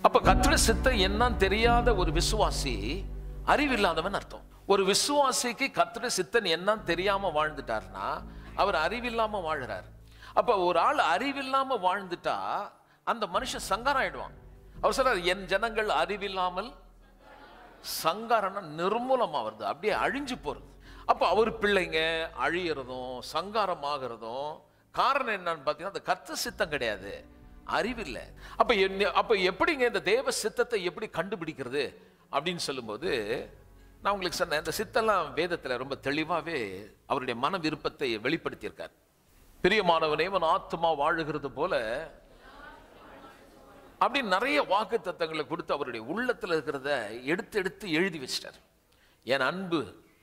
அப்ப கத்திர சித்தம் என்னன்னு தெரியாத ஒரு விசுவாசி அறிவில்லாதவன் அர்த்தம் ஒரு விசுவாசிக்கு கத்திர சித்தன் என்னன்னு தெரியாம வாழ்ந்துட்டாருன்னா அவர் அறிவில்லாம வாழுறார் அப்ப ஒரு ஆள் அறிவில்லாம வாழ்ந்துட்டா அந்த மனுஷன் சங்காரம் ஆயிடுவான் அவர் சொல்றாரு என் ஜனங்கள் அறிவில்லாமல் சங்காரம்னா நிர்மூலமா வருது அப்படியே அழிஞ்சு போறது அப்ப அவர் பிள்ளைங்க அழியறதும் சங்காரம் ஆகிறதும் காரணம் என்னன்னு பார்த்தீங்கன்னா அந்த கர்த்த சித்தம் கிடையாது அறிவில்லை அப்ப என்ன அப்ப எப்படிங்க இந்த தேவ சித்தத்தை எப்படி கண்டுபிடிக்கிறது அப்படின்னு சொல்லும்போது நான் உங்களுக்கு சொன்னேன் இந்த சித்தெல்லாம் வேதத்துல ரொம்ப தெளிவாவே அவருடைய மன விருப்பத்தை வெளிப்படுத்தியிருக்கார் பிரியமானவனே உன் ஆத்மா வாழுகிறது போல அப்படி நிறைய வாக்கு தத்தங்களை கொடுத்து அவருடைய உள்ளத்துல இருக்கிறத எடுத்து எடுத்து எழுதி வச்சிட்டார் என் அன்பு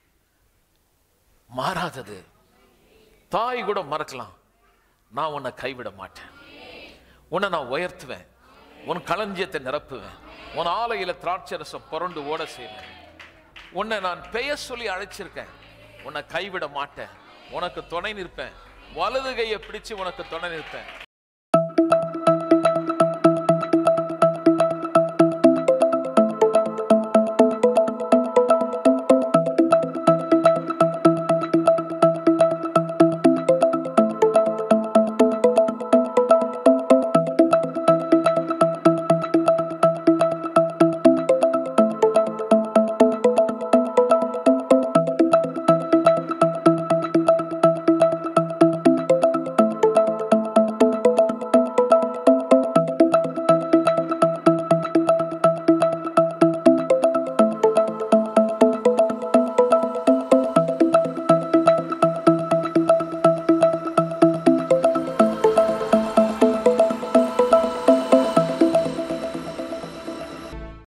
மாறாதது தாய் கூட மறக்கலாம் நான் உன்னை கைவிட மாட்டேன் உன்னை நான் உயர்த்துவேன் உன் களஞ்சியத்தை நிரப்புவேன் உன் ஆலையில திராட்சரசம் புரண்டு ஓட செய்வேன் உன்னை நான் பெயர் சொல்லி அழைச்சிருக்கேன் உன்னை கைவிட மாட்டேன் உனக்கு துணை நிற்பேன் வலது கையை பிடிச்சு உனக்கு துணை நிற்பேன்